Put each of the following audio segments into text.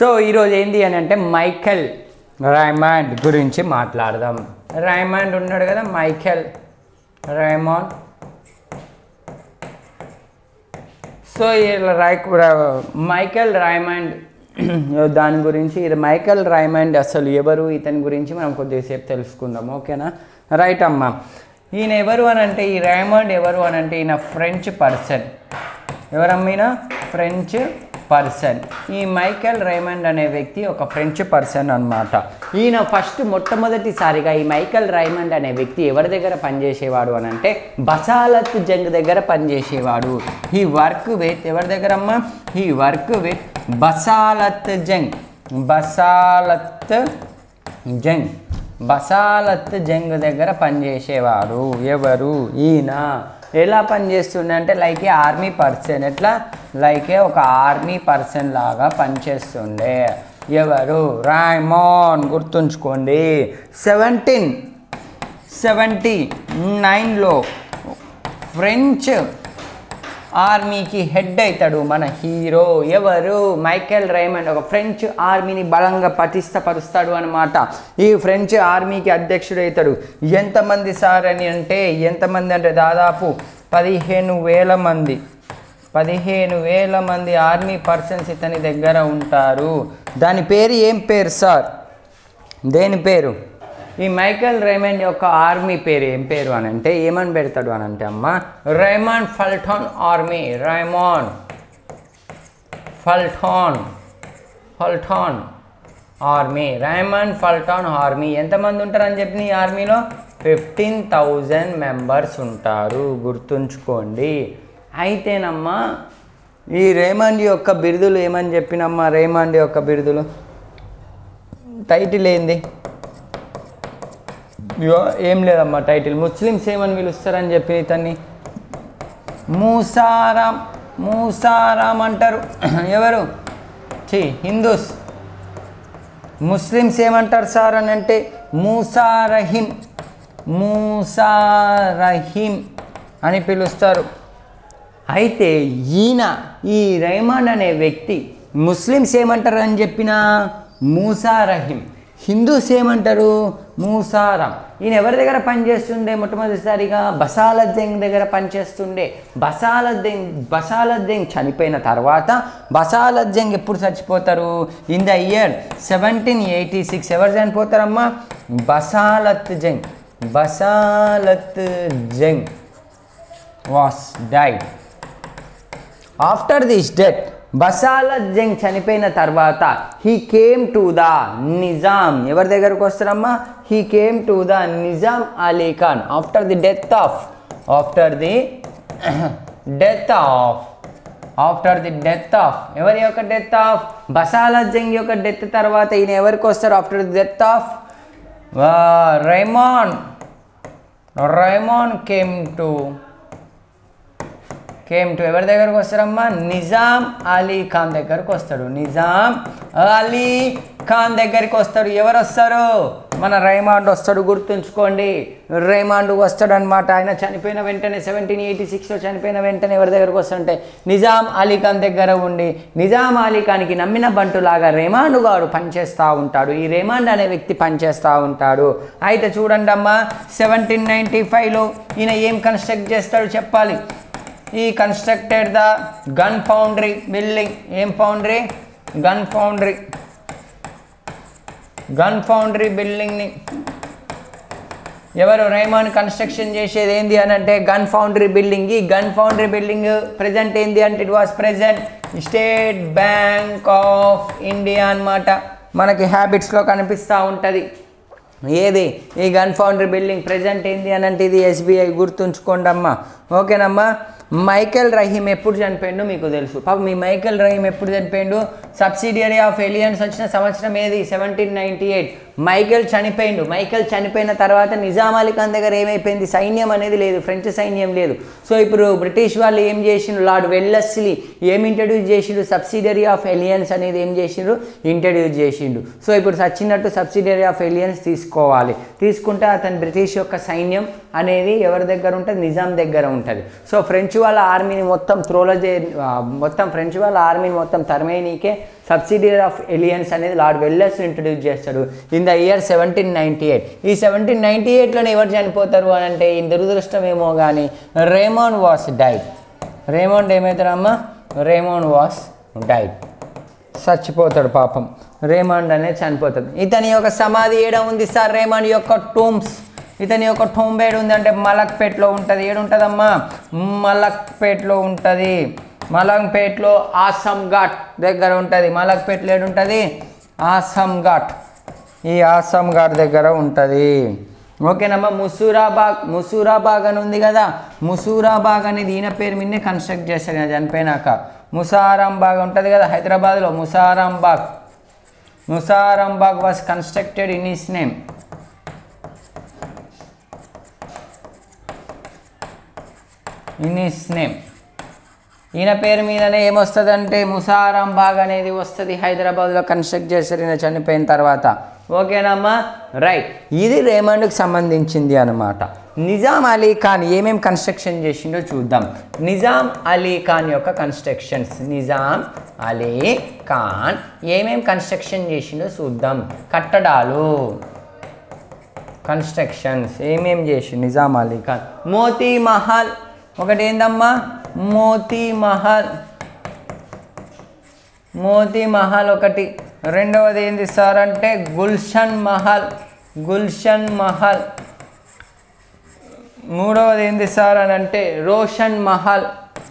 So ఈరోజు ఏంటి అని అంటే మైకెల్ రైమాండ్ గురించి మాట్లాడదాం రైమాండ్ ఉన్నాడు కదా మైకెల్ రైమాండ్ సో ఇలా రై మైకెల్ రైమండ్ దాని గురించి ఇది మైకెల్ రైమండ్ అసలు ఎవరు ఇతని గురించి మనం కొద్దిసేపు తెలుసుకుందాం ఓకేనా రైట్ అమ్మా ఈయన ఎవరు అని అంటే ఈ రైమండ్ ఎవరు అని అంటే ఈయన ఫ్రెంచ్ పర్సన్ ఎవరమ్మీనా ఫ్రెంచ్ పర్సన్ ఈ మైకెల్ రైమండ్ అనే వ్యక్తి ఒక ఫ్రెంచ్ పర్సన్ అన్నమాట ఈయన ఫస్ట్ మొట్టమొదటిసారిగా ఈ మైకెల్ రైమండ్ అనే వ్యక్తి ఎవరి దగ్గర పనిచేసేవాడు అని అంటే బసాలత్ జంగ్ దగ్గర పనిచేసేవాడు ఈ వర్క్ విత్ ఎవరి దగ్గర అమ్మా ఈ వర్క్ విత్ బసాలత్ జంగ్ బసాలత్ జంగ్ బసాలత్ జంగ్ దగ్గర పనిచేసేవాడు ఎవరు ఈయన ఎలా పనిచేస్తుండే అంటే లైక్ ఏ ఆర్మీ పర్సన్ ఎట్లా లైక్ ఏ ఒక ఆర్మీ పర్సన్ లాగా పనిచేస్తుండే ఎవరు రాయమోన్ గుర్తుంచుకోండి సెవెంటీన్ సెవెంటీ నైన్లో ఫ్రెంచ్ ఆర్మీకి హెడ్ అవుతాడు మన హీరో ఎవరు మైకేల్ రైమండ్ ఒక ఫ్రెంచ్ ఆర్మీని బలంగా పటిష్టపరుస్తాడు అనమాట ఈ ఫ్రెంచ్ ఆర్మీకి అధ్యక్షుడు అవుతాడు ఎంతమంది సార్ అని అంటే ఎంతమంది అంటే దాదాపు పదిహేను వేల మంది పదిహేను వేల మంది ఆర్మీ పర్సన్స్ ఇతని దగ్గర ఉంటారు దాని పేరు ఏం పేరు సార్ దేని పేరు ఈ మైకేల్ రైమండ్ యొక్క ఆర్మీ పేరు ఏం పేరు అని అంటే ఏమని పెడతాడు అని అంటే అమ్మ రైమాన్ ఫల్టాన్ ఆర్మీ రైమాన్ ఫల్టాన్ ఫల్టాన్ ఆర్మీ రైమాన్ ఫల్టాన్ ఆర్మీ ఎంతమంది ఉంటారని చెప్పి ఈ ఆర్మీలో ఫిఫ్టీన్ థౌజండ్ మెంబర్స్ ఉంటారు గుర్తుంచుకోండి అయితేనమ్మా ఈ రేమండ్ యొక్క బిరుదులు ఏమని చెప్పినమ్మా రేమండ్ యొక్క బిరుదులు టైటిల్ ఏంది ఇగో ఏం లేదమ్మా టైటిల్ ముస్లిమ్స్ ఏమని పిలుస్తారని చెప్పి ఇతన్ని మూసారాం మూసారాం అంటారు ఎవరు చి హిందూస్ ముస్లిమ్స్ ఏమంటారు సార్ అని అంటే మూసారహిం మూసారహిం అని పిలుస్తారు అయితే ఈయన ఈ రైమాన్ అనే వ్యక్తి ముస్లిమ్స్ ఏమంటారు అని చెప్పిన మూసారహిం హిందూస్ ఏమంటారు మూసారాం ఈయన ఎవరి దగ్గర పనిచేస్తుండే మొట్టమొదటిసారిగా బసాలద్దెంగ్ దగ్గర పనిచేస్తుండే బసాలద్దెంగ్ బసాలద్దెంగ్ చనిపోయిన తర్వాత బసాలద్దెంగ్ ఎప్పుడు చచ్చిపోతారు in the year seventeen eighty six ఎవరు చనిపోతారమ్మా Basalat Jung Basalat Jung was died after this death Basalat Jung చనిపోయిన తర్వాత he came to the Nizam ఎవరి దగ్గరకు వస్తారమ్మా he came to the Nizam Ali Khan after the death of after the death of after the death of ఎవరి యొక్క death of బసాలత్ Jung యొక్క డెత్ తర్వాత ఈయన ఎవరికి వస్తారు after the death of Raymond Raymond came to came to ఎవరి దగ్గరకు వస్తారమ్మా నిజాం అలీ ఖాన్ దగ్గరకు వస్తాడు నిజాం అలీ ఖాన్ దగ్గరికి వస్తాడు ఎవరు వస్తారు మన రైమాండ్ వస్తాడు గుర్తుంచుకోండి రైమాండ్ వస్తాడు అనమాట ఆయన చనిపోయిన వెంటనే సెవెంటీన్ ఎయిటీ సిక్స్లో చనిపోయిన వెంటనే ఎవరి దగ్గరకు వస్తుంటే నిజాం అలీ ఖాన్ దగ్గర ఉండి నిజాం అలీ ఖాన్కి నమ్మిన బంటులాగా రేమాండ్ గారు పనిచేస్తూ ఉంటాడు ఈ రేమాండ్ అనే వ్యక్తి పనిచేస్తూ ఉంటాడు అయితే చూడండి అమ్మా సెవెంటీన్ నైంటీ ఫైవ్లో ఈయన ఏం కన్స్ట్రక్ట్ చేస్తాడు చెప్పాలి ఈ constructed the gun foundry building ఏం foundry gun foundry gun foundry బిల్డింగ్ని ఎవరు రైమాన్ కన్స్ట్రక్షన్ చేసేది ఏంది అని అంటే గన్ ఫౌండరీ బిల్డింగ్ ఈ గన్ ఫౌండరీ బిల్డింగ్ ప్రజెంట్ ఏంది అంటే it was present State Bank of India అన్నమాట మనకి హ్యాబిట్స్లో కనిపిస్తూ ఉంటుంది ఏది ఈ గన్ ఫౌండరీ బిల్డింగ్ ప్రజెంట్ ఏంది అని అంటే ఇది ఎస్బీఐ గుర్తుంచుకోండి అమ్మా ఓకేనమ్మా మైకేల్ రహీమ్ ఎప్పుడు చనిపోయిండో మీకు తెలుసు పాప మీ మైకేల్ రహీమ్ ఎప్పుడు చనిపోయిండు సబ్సిడియరీ ఆఫ్ ఎలియన్స్ వచ్చిన సంవత్సరం ఏది సెవెంటీన్ నైంటీ ఎయిట్ మైకేల్ చనిపోయిండు మైకేల్ చనిపోయిన తర్వాత నిజాం అలీ ఖాన్ దగ్గర ఏమైపోయింది సైన్యం అనేది లేదు ఫ్రెంచ్ సైన్యం లేదు సో ఇప్పుడు బ్రిటిష్ వాళ్ళు ఏం చేసిండ్రు లార్డ్ వెల్లస్లీ ఏం ఇంట్రడ్యూస్ చేసిండు సబ్సిడరీ ఆఫ్ ఎలియన్స్ అనేది ఏం చేసిండ్రు ఇంట్రడ్యూస్ చేసిండు సో ఇప్పుడు సచ్చినట్టు సబ్సిడరీ ఆఫ్ ఎలియన్స్ తీసుకోవాలి తీసుకుంటే అతను బ్రిటిష్ యొక్క సైన్యం అనేది ఎవరి దగ్గర ఉంటుంది నిజాం దగ్గర ఉంటుంది ఉంటుంది సో ఫ్రెంచ్ వాళ్ళ ఆర్మీని మొత్తం త్రోలో చే ఆ, మొత్తం ఫ్రెంచ్ వాళ్ళ ఆర్మీని మొత్తం తరిమేయనీకే సబ్సిడీ ఆఫ్ ఎలియన్స్ అనేది లార్డ్ వెల్లెస్ ఇంట్రడ్యూస్ చేస్తాడు in the year seventeen ninety eight ఈ సెవెంటీన్ నైంటీ ఎయిట్లోనే ఎవరు చనిపోతారు అని అంటే ఈ దురదృష్టమేమో కానీ రేమోన్ వాస్ డైడ్ రేమోండ్ ఏమవుతారమ్మా రేమోన్ వాస్ డైడ్ చచ్చిపోతాడు పాపం రేమండ్ అనేది చనిపోతాడు ఇతని యొక్క సమాధి ఏడ ఉంది సార్ రేమండ్ యొక్క టూమ్స్ ఇతని యొక్క టూంబ్ ఏడు ఉంది అంటే మలక్పేట్లో ఉంటుంది ఏడు ఉంటుందమ్మా మలక్పేట్లో ఉంటుంది మలక్పేట్లో ఆసం ఘాట్ దగ్గర ఉంటుంది మలక్పేట్లో ఏడు ఉంటుంది ఆసం ఘాట్ ఈ ఆసం ఘాట్ దగ్గర ఉంటుంది ఓకేనమ్మా ముసూరాబాగ్ ముసూరాబాగ్ అని ఉంది కదా ముసూరాబాగ్ అనేది ఈయన పేరు మీదనే కన్స్ట్రక్ట్ చేశాడు ఈయన చనిపోయినాక ముసారాంబాగ్ ఉంటుంది కదా హైదరాబాద్లో Musarambagh Musarambagh was constructed in his name in his name ఈయన పేరు మీదనే ఏమొస్తుంది అంటే ముసారాంబాగ్ అనేది వస్తుంది హైదరాబాద్లో కన్స్ట్రక్ట్ చేశారు ఈయన చనిపోయిన తర్వాత ఓకేనమ్మా రైట్ ఇది రేమండ్కి సంబంధించింది అనమాట నిజాం అలీ ఖాన్ ఏమేం కన్స్ట్రక్షన్ చేసిండో చూద్దాం నిజాం అలీ ఖాన్ యొక్క కన్స్ట్రక్షన్స్ నిజాం అలీ ఖాన్ ఏమేం కన్స్ట్రక్షన్ చేసిండో చూద్దాం కట్టడాలు కన్స్ట్రక్షన్స్ ఏమేం చేసి నిజాం అలీ ఖాన్ మోతీ మహల్ ఒకటి ఏందమ్మా మోతీ మహల్ మోతీ మహల్ ఒకటి రెండవది ఏంది సార్ అంటే గుల్షన్ మహల్ గుల్షన్ మహల్ మూడవది ఏంది సార్ అని అంటే రోషన్ మహల్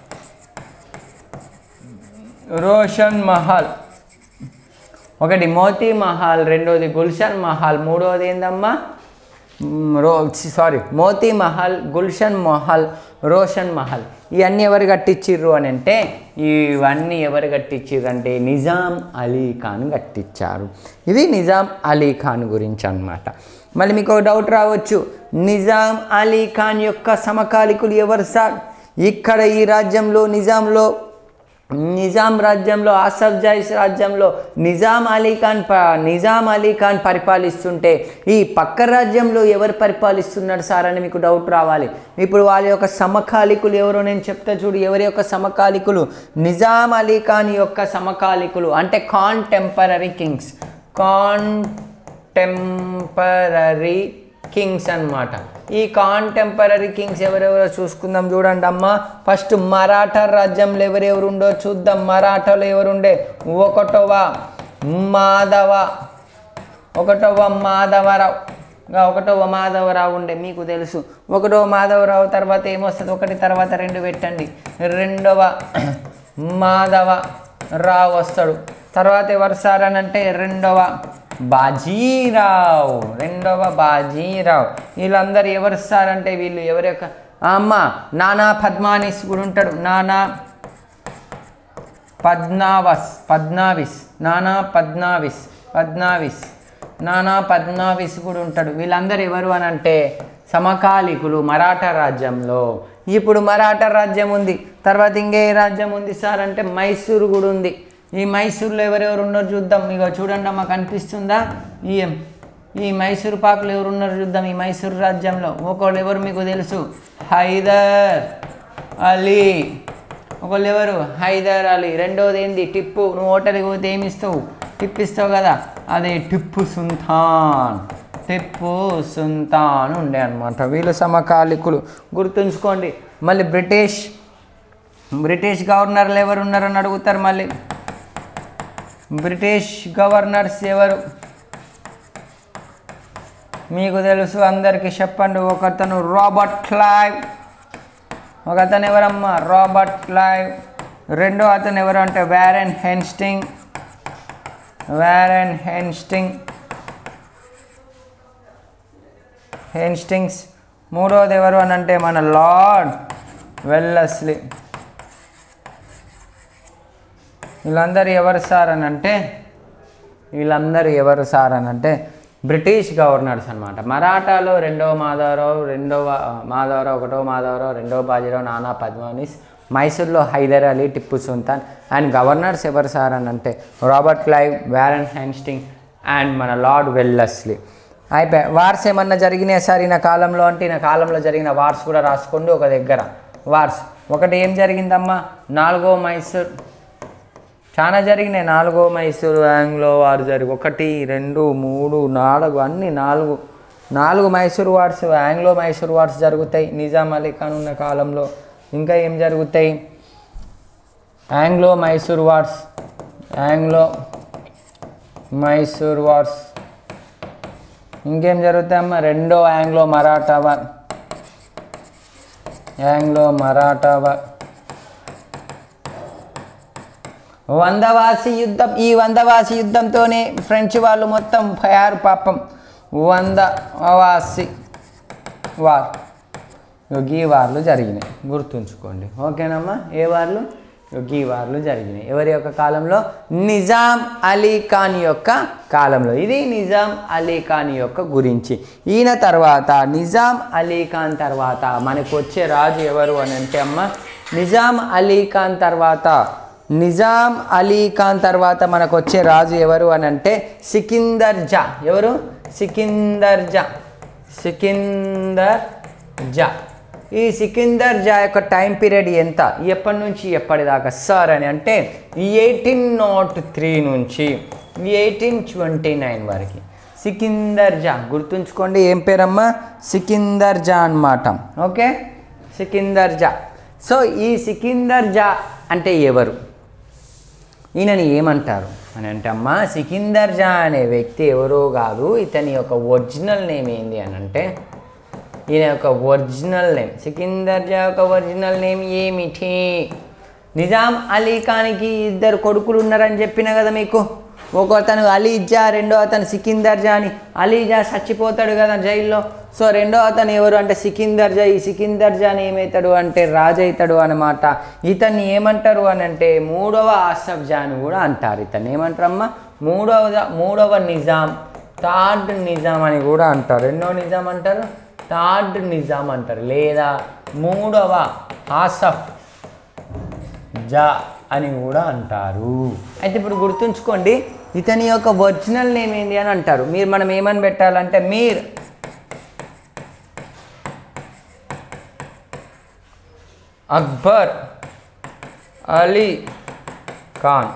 రోషన్ మహల్ ఒకటి మోతీ మహల్ రెండోది గుల్షన్ మహల్ మూడవది ఏందమ్మా మ్, రో సారీ మోతీ మహల్ గుల్షన్ మహల్ రోషన్ మహల్ ఇవన్నీ ఎవరు కట్టించిర్రు అని అంటే ఇవన్నీ ఎవరు కట్టించిర్రు అంటే నిజాం అలీ ఖాన్ కట్టించారు ఇది నిజాం అలీ ఖాన్ గురించి అన్నమాట మళ్ళీ మీకు ఒక డౌట్ రావచ్చు నిజాం అలీ ఖాన్ యొక్క సమకాలికులు ఎవరు సార్ ఇక్కడ ఈ రాజ్యంలో నిజాంలో నిజాం రాజ్యంలో ఆసఫ్ జాయిస్ రాజ్యంలో నిజాం అలీ ఖాన్ ప నిజాం అలీ ఖాన్ పరిపాలిస్తుంటే ఈ పక్క రాజ్యంలో ఎవరు పరిపాలిస్తున్నారు సార్ అని మీకు డౌట్ రావాలి ఇప్పుడు వాళ్ళ యొక్క సమకాలికులు ఎవరో నేను చెప్తా చూడు ఎవరి యొక్క సమకాలికులు నిజాం అలీ ఖాన్ యొక్క సమకాలికులు అంటే కాంటెంపరీ కింగ్స్ కాంటెంపరీ కింగ్స్ అన్నమాట ఈ కాంటెంపరీ కింగ్స్ ఎవరెవరో చూసుకుందాం చూడండి అమ్మ ఫస్ట్ మరాఠా రాజ్యంలో ఎవరెవరు ఉండో చూద్దాం మరాఠాలో ఎవరుండే ఒకటవ మాధవ ఒకటవ మాధవరావు ఇంకా ఒకటవ మాధవరావు ఉండే మీకు తెలుసు ఒకటవ మాధవరావు తర్వాత ఏమొస్తుంది ఒకటి తర్వాత రెండు పెట్టండి రెండవ మాధవ రావు వస్తాడు తర్వాత ఎవరు సార్ అని అంటే రెండవ బాజీరావు రెండవ బాజీరావు వీళ్ళందరూ ఎవరు సార్ అంటే వీళ్ళు ఎవరి యొక్క ఆ అమ్మ నానా పద్మానిస్ కూడా ఉంటాడు నానా పద్నావస్ పద్నావిస్ నానా పద్నావిస్ పద్నావిస్ నానా పద్నావిస్ కూడా ఉంటాడు వీళ్ళందరూ ఎవరు అని అంటే సమకాలికులు మరాఠా రాజ్యంలో ఇప్పుడు మరాఠా రాజ్యం ఉంది తర్వాత ఇంకే రాజ్యం ఉంది సార్ అంటే మైసూరు కూడా ఉంది ఈ మైసూరులో ఎవరెవరు ఉన్నారో చూద్దాం ఇక చూడండి అమ్మ కనిపిస్తుందా ఈ ఈ మైసూరు పాకులు ఎవరు ఉన్నారో చూద్దాం ఈ మైసూరు రాజ్యంలో ఒకళ్ళు ఎవరు మీకు తెలుసు హైదర్ అలీ ఒకళ్ళు ఎవరు హైదర్ అలీ రెండోది ఏంది టిప్పు నువ్వు హోటల్కి పోతే ఏమి ఇస్తావు టిప్పు ఇస్తావు కదా అదే టిప్పు సుల్తాన్ టిప్పు సుల్తాన్ ఉండే అనమాట వీళ్ళు సమకాలికులు గుర్తుంచుకోండి మళ్ళీ బ్రిటిష్ బ్రిటిష్ గవర్నర్లు ఎవరు ఉన్నారని అడుగుతారు మళ్ళీ బ్రిటిష్ గవర్నర్స్ ఎవరు మీకు తెలుసు అందరికీ చెప్పండి ఒకతను రాబర్ట్ క్లైవ్ ఒకతను ఎవరమ్మా రాబర్ట్ క్లైవ్ రెండో అతను ఎవరు అంటే వ్యారెన్ హెన్స్టింగ్ వ్యారెన్ హెన్స్టింగ్ హెన్స్టింగ్స్ మూడోది ఎవరు అని అంటే మన లార్డ్ వెల్లస్లీ వీళ్ళందరూ ఎవరు సార్ అని అంటే వీళ్ళందరూ ఎవరు సార్ అని అంటే బ్రిటిష్ గవర్నర్స్ అనమాట మరాఠాలో రెండవ మాధవరావు రెండవ మాధవరావు ఒకటో మాధవరావు రెండవ బాజీరావు నానా పద్మానిస్ మైసూర్లో హైదర్ అలీ టిప్పు సుల్తాన్ అండ్ గవర్నర్స్ ఎవరు సార్ అని అంటే Robert Clive Warren Hastings and మన లార్డ్ వెల్లస్లీ అయిపోయి వార్స్ ఏమన్నా జరిగినాయి సార్ ఈయన కాలంలో అంటే ఈయన కాలంలో జరిగిన వార్స్ కూడా రాసుకోండి ఒక దగ్గర వార్స్ ఒకటి ఏం జరిగిందమ్మా నాలుగో మైసూర్ చాలా జరిగినాయి నాలుగో మైసూరు ఆంగ్లో వారు జరిగి ఒకటి రెండు మూడు నాలుగు అన్ని నాలుగు నాలుగు Mysore wars Anglo Mysore wars జరుగుతాయి నిజాం అలీ ఖాన్ ఉన్న కాలంలో ఇంకా ఏం జరుగుతాయి Anglo Mysore wars Anglo Mysore wars ఇంకేం జరుగుతాయమ్మా రెండో Anglo Maratha war Anglo Maratha war Vandavasi యుద్ధం ఈ వందవాసి యుద్ధంతోనే ఫ్రెంచ్ వాళ్ళు మొత్తం పోయారు పాపం వందవాసి వార్ ఈ వార్లు జరిగినాయి గుర్తుంచుకోండి ఓకేనమ్మా ఏ వార్లు ఈ వార్లు జరిగినాయి ఎవరి యొక్క కాలంలో నిజాం అలీ ఖాన్ యొక్క కాలంలో ఇది నిజాం అలీ ఖాన్ యొక్క గురించి ఈయన తర్వాత నిజాం అలీ ఖాన్ తర్వాత మనకు వచ్చే రాజు ఎవరు అని అంటే అమ్మ నిజాం అలీ ఖాన్ తర్వాత నిజాం అలీ ఖాన్ తర్వాత మనకు వచ్చే రాజు ఎవరు అని అంటే సికిందర్ జా ఎవరు సికిందర్ జా సికిందర్ జా ఈ సికిందర్ జా యొక్క టైం పీరియడ్ ఎంత ఎప్పటి నుంచి ఎప్పటిదాకా సార్ అని అంటే ఎయిటీన్ నాట్ త్రీ నుంచి ఎయిటీన్ ట్వంటీ నైన్ వరకు సికిందర్ జా గుర్తుంచుకోండి ఏం పేరమ్మా సికిందర్ జా అన్నమాట ఓకే సికిందర్ జా సో ఈ సికిందర్ జా అంటే ఎవరు ఈయనని ఏమంటారు అని అంటే అమ్మా సికిందర్ జా అనే వ్యక్తి ఎవరో కాదు ఇతని యొక్క ఒరిజినల్ నేమ్ ఏంది అని అంటే ఈయన యొక్క ఒరిజినల్ నేమ్ సికిందర్ జా యొక్క ఒరిజినల్ నేమ్ ఏమిటి నిజాం అలీ ఖాన్కి ఇద్దరు కొడుకులు ఉన్నారని చెప్పిన కదా మీకు ఒక అతను అలీ జా రెండో అతను సికిందర్ జా అని అలీ జా చచ్చిపోతాడు కదా జైల్లో సో రెండో అతను ఎవరు అంటే సికిందర్ జా ఈ సికిందర్ జాని ఏమవుతాడు అంటే రాజు అవుతాడు అనమాట ఇతన్ని ఏమంటారు అని అంటే మూడవ ఆసఫ్ జా అని కూడా అంటారు ఇతన్ని ఏమంటారమ్మా మూడవ మూడవ నిజాం థర్డ్ నిజాం అని కూడా అంటారు ఎన్నో నిజాం అంటారు థర్డ్ నిజాం అంటారు లేదా మూడవ ఆసఫ్ జా అని కూడా అంటారు అయితే ఇప్పుడు గుర్తుంచుకోండి ఇతని యొక్క ఒరిజినల్ నేమ్ ఏంటి అని అంటారు మీరు మనం ఏమని పెట్టాలంటే మీర్ అక్బర్ అలీ ఖాన్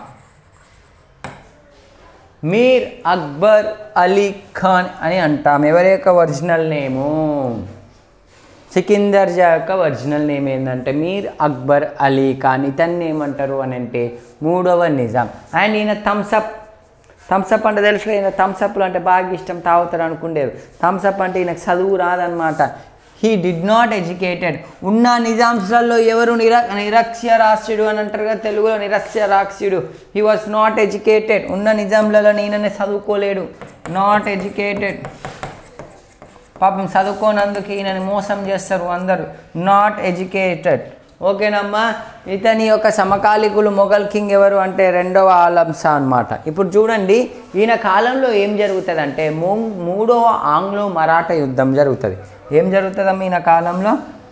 మీర్ అక్బర్ అలీ ఖాన్ అని అంటాం ఎవరి యొక్క ఒరిజినల్ నేము సికిందర్ జా యొక్క ఒరిజినల్ నేమ్ ఏంటంటే మీర్ అక్బర్ అలీ ఖాన్ ఇతన్ని ఏమంటారు అని అంటే మూడవ నిజాం అండ్ ఈయన థమ్సప్ థమ్సప్ అంటే తెలుసు ఈయన థమ్సప్లు అంటే బాగా ఇష్టం తాగుతారు అనుకుండేరు థమ్సప్ అంటే ఈయనకు చదువు రాదనమాట హీ డిడ్ నాట్ ఎడ్యుకేటెడ్ ఉన్న నిజాంస్లలో ఎవరు నిర నిరక్షరాస్యుడు అని అంటారు కదా తెలుగులో నిరక్షరాస్యుడు హీ వాజ్ నాట్ ఎడ్యుకేటెడ్ ఉన్న నిజాంలలో ఈయననే చదువుకోలేడు నాట్ ఎడ్యుకేటెడ్ పాపం చదువుకోనందుకు ఈయనని మోసం చేస్తారు అందరూ నాట్ ఎడ్యుకేటెడ్ ఓకేనమ్మా ఇతని యొక్క సమకాలికులు మొఘల్ కింగ్ ఎవరు అంటే రెండవ ఆలం షా అనమాట ఇప్పుడు చూడండి ఈయన కాలంలో ఏం జరుగుతుంది అంటే మూడవ ఆంగ్లో మరాఠా యుద్ధం జరుగుతుంది ఏం జరుగుతుందమ్మా ఈయన కాలంలో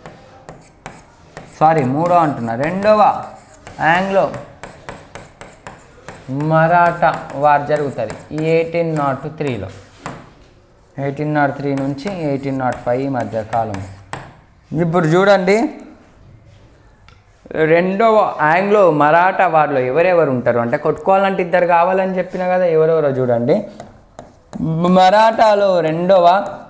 సారీ మూడో అంటున్నా రెండవ ఆంగ్లో మరాఠా వార్ జరుగుతుంది ఎయిటీన్ నాట్ త్రీలో ఎయిటీన్ నాట్ త్రీ నుంచి ఎయిటీన్ నాట్ ఫైవ్ మధ్య కాలం ఇప్పుడు చూడండి రెండవ ఆంగ్లో మరాఠా వారిలో ఎవరెవరు ఉంటారు అంటే కొట్టుకోవాలంటే ఇద్దరు కావాలని చెప్పిన కదా ఎవరెవరో చూడండి మరాఠాలో రెండవ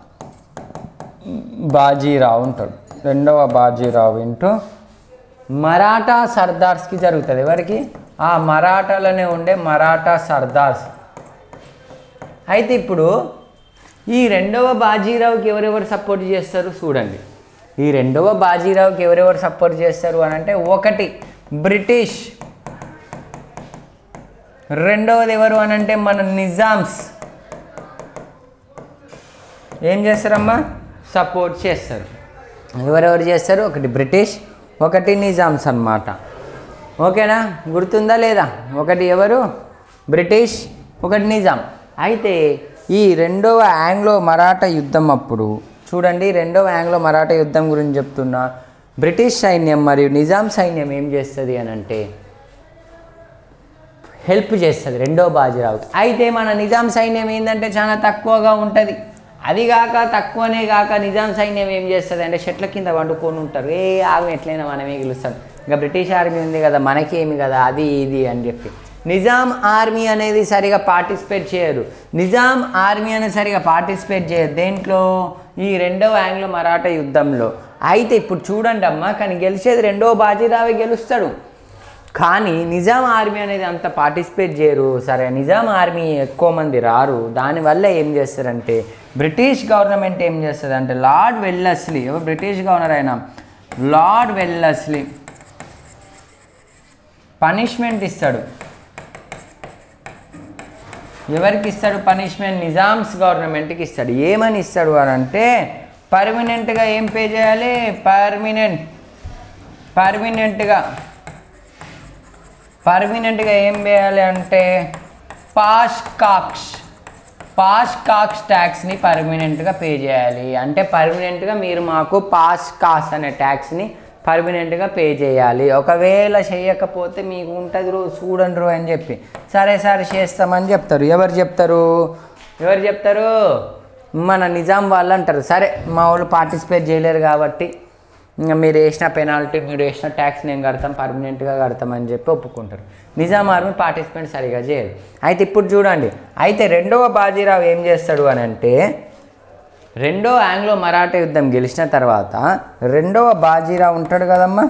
బాజీరావు ఉంటాడు రెండవ బాజీరావు ఇంటూ మరాఠా సర్దార్స్కి జరుగుతుంది ఎవరికి ఆ మరాఠాలోనే ఉండే మరాఠా సర్దార్స్ అయితే ఇప్పుడు ఈ రెండవ బాజీరావుకి ఎవరెవరు సపోర్ట్ చేస్తారు చూడండి ఈ రెండవ బాజీరావుకి ఎవరెవరు సపోర్ట్ చేస్తారు అని అంటే ఒకటి బ్రిటిష్ రెండవది ఎవరు అని అంటే మన నిజామ్స్ ఏం చేస్తారమ్మా సపోర్ట్ చేస్తారు ఎవరెవరు చేస్తారు ఒకటి బ్రిటిష్ ఒకటి నిజామ్స్ అన్నమాట ఓకేనా గుర్తుందా లేదా ఒకటి ఎవరు బ్రిటిష్ ఒకటి నిజాం అయితే ఈ రెండవ ఆంగ్లో మరాఠా యుద్ధం అప్పుడు చూడండి రెండవ ఆంగ్లో మరాఠా యుద్ధం గురించి చెప్తున్నా బ్రిటిష్ సైన్యం మరియు నిజాం సైన్యం ఏం చేస్తుంది అని అంటే హెల్ప్ చేస్తుంది రెండో బాజీరావుకి అయితే మన నిజాం సైన్యం ఏంటంటే చాలా తక్కువగా ఉంటుంది అది కాక తక్కువనే కాక నిజాం సైన్యం ఏం చేస్తుంది అంటే చెట్ల కింద వండుకొని ఉంటారు ఏ ఆమె ఎట్లయినా మనమే గెలుస్తాం ఇంకా బ్రిటిష్ ఆర్మీ ఉంది కదా మనకేమి కదా అది ఇది అని చెప్పి నిజాం ఆర్మీ అనేది సరిగా పార్టిసిపేట్ చేయరు నిజాం ఆర్మీ అనేది సరిగా పార్టిసిపేట్ చేయరు దేంట్లో ఈ రెండవ ఆంగ్లో మరాఠా యుద్ధంలో అయితే ఇప్పుడు చూడండి అమ్మా కానీ గెలిచేది రెండవ బాజీరావే గెలుస్తాడు కానీ నిజాం ఆర్మీ అనేది అంత పార్టిసిపేట్ చేయరు సరే నిజాం ఆర్మీ ఎక్కువ మంది రారు దానివల్ల ఏం చేస్తారంటే బ్రిటిష్ గవర్నమెంట్ ఏం చేస్తుంది అంటే లార్డ్ వెల్లస్లీ ఎవరు బ్రిటిష్ గవర్నర్ అయినా లార్డ్ వెల్లస్లీ పనిష్మెంట్ ఇస్తాడు ఎవరికి ఇస్తాడు పనిష్మెంట్ నిజామ్స్ గవర్నమెంట్కి ఇస్తాడు ఏమని ఇస్తాడు అని అంటే పర్మనెంట్గా ఏం పే చేయాలి పర్మినెంట్ పర్మినెంట్గా పర్మినెంట్గా ఏం చేయాలి అంటే పాష్ కాక్స్ పాస్ కాక్స్ ట్యాక్స్ని పర్మనెంట్గా పే చేయాలి అంటే పర్మనెంట్గా మీరు మాకు పాస్ కాస్ అనే ట్యాక్స్ని పర్మనెంట్గా పే చేయాలి ఒకవేళ చేయకపోతే మీకు ఉంటుంది రో చూడండి రో అని చెప్పి సరే సరే చేస్తామని చెప్తారు ఎవరు చెప్తారు ఎవరు చెప్తారు మన నిజాం వాళ్ళు అంటారు సరే మా వాళ్ళు పార్టిసిపేట్ చేయలేరు కాబట్టి ఇంకా మీరు వేసిన పెనాల్టీ మీరు వేసిన ట్యాక్స్ నేను కడతాం పర్మనెంట్గా కడతామని చెప్పి ఒప్పుకుంటారు నిజాం ఆర్మీ పార్టిసిపేట్ సరిగా చేయరు అయితే ఇప్పుడు చూడండి అయితే రెండవ బాజీరావు ఏం చేస్తాడు అని అంటే రెండో ఆంగ్లో మరాఠా యుద్ధం గెలిచిన తర్వాత రెండవ బాజీరావు ఉంటాడు కదమ్మా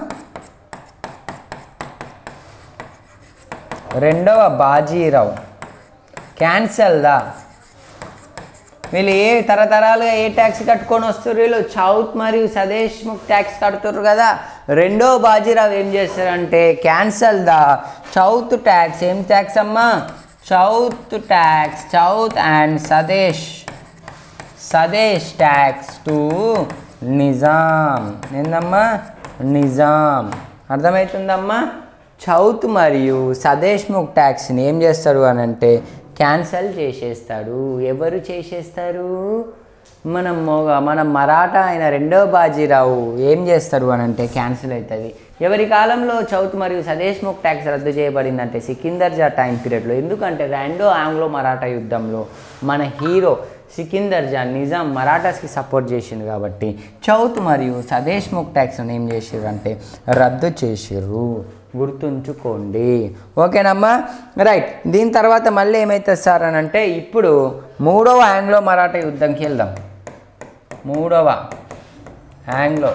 రెండవ బాజీరావు క్యాన్సల్ దా వీళ్ళు ఏ తరతరాలుగా ఏ ట్యాక్స్ కట్టుకొని వస్తారు వీళ్ళు చౌత్ మరియు సదేశ్ ముక్ ట్యాక్స్ కడుతుర్రు కదా రెండో బాజీరావు ఏం చేస్తారంటే క్యాన్సల్ ద చౌత్ ట్యాక్స్ ఏం ట్యాక్స్ అమ్మా చౌత్ ట్యాక్స్ చౌత్ అండ్ సదేశ్ సదేశ్ ట్యాక్స్ టు నిజాం ఏందమ్మా నిజాం అర్థమవుతుందమ్మా చౌత్ మరియు సదేశ్ముఖ్ ట్యాక్స్ని ఏం చేస్తాడు అని అంటే క్యాన్సల్ చేసేస్తాడు ఎవరు చేసేస్తారు మన మొగ మన మరాఠా అయిన రెండవ బాజీరావు ఏం చేస్తాడు అని అంటే క్యాన్సిల్ అవుతుంది ఎవరి కాలంలో చౌత్ మరియు సదేశ్ముఖ్ ట్యాక్స్ రద్దు చేయబడిందంటే సికిందర్ జా టైం పీరియడ్లో ఎందుకంటే రెండో ఆంగ్లో మరాఠా యుద్ధంలో మన హీరో సికిందర్ జా నిజాం మరాఠాస్కి సపోర్ట్ చేసిండు కాబట్టి చౌత్ మరియు సదేశ్ముఖ్ ట్యాక్స్ని ఏం చేసిర్రు అంటే రద్దు చేసిర్రు గుర్తుంచుకోండి ఓకేనమ్మా రైట్ దీని తర్వాత మళ్ళీ ఏమవుతుంది సార్ అని అంటే ఇప్పుడు మూడవ ఆంగ్లో మరాఠా యుద్ధంకి వెళ్దాం మూడవ ఆంగ్లో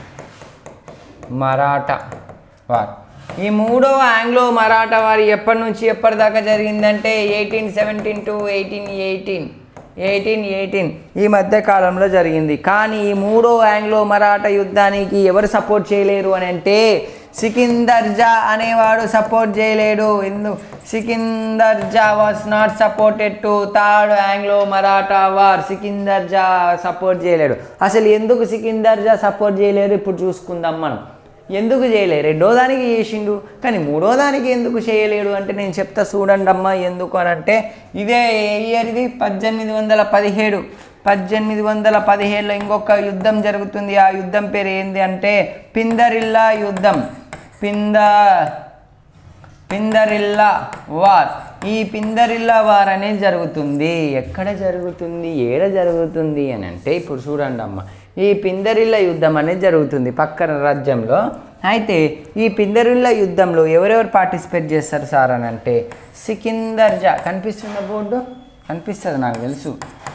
మరాఠా వార్ ఈ మూడవ ఆంగ్లో మరాఠా వారి ఎప్పటి నుంచి ఎప్పటిదాకా జరిగిందంటే eighteen seventeen to eighteen eighteen eighteen eighteen ఈ మధ్య కాలంలో జరిగింది కానీ ఈ మూడో ఆంగ్లో మరాఠా యుద్ధానికి ఎవరు సపోర్ట్ చేయలేరు అని అంటే సికిందర్ జా అనేవాడు సపోర్ట్ చేయలేడు ఎందు Sikandar Jah was not supported to third Anglo Maratha war Sikandar Jah support చేయలేడు అసలు ఎందుకు సికిందర్ జా సపోర్ట్ చేయలేరు ఇప్పుడు చూసుకుందాం మనం ఎందుకు చేయలే రెండో దానికి చేసిండు కానీ మూడో దానికి ఎందుకు చేయలేడు అంటే నేను చెప్తా చూడండి అమ్మా ఎందుకు అని అంటే ఇదే ఏ ఇయర్ ఇది పద్దెనిమిది వందల పదిహేడు పద్దెనిమిది వందల పదిహేడులో ఇంకొక యుద్ధం జరుగుతుంది ఆ యుద్ధం పేరు ఏంది అంటే పిందరిల్లా యుద్ధం పింద పిందరిల్లా వార్ ఈ పిందరిల్లా వార్ అనేది జరుగుతుంది ఎక్కడ జరుగుతుంది ఏడ జరుగుతుంది అని అంటే ఇప్పుడు చూడండి అమ్మ ఈ పిందరిల్లా యుద్ధం అనేది జరుగుతుంది పక్కన రాజ్యంలో అయితే ఈ పిందరిల్లా యుద్ధంలో ఎవరెవరు పార్టిసిపేట్ చేస్తారు సార్ అని అంటే సికిందర్ జా కనిపిస్తుందా బోర్డు కనిపిస్తుంది నాకు తెలుసు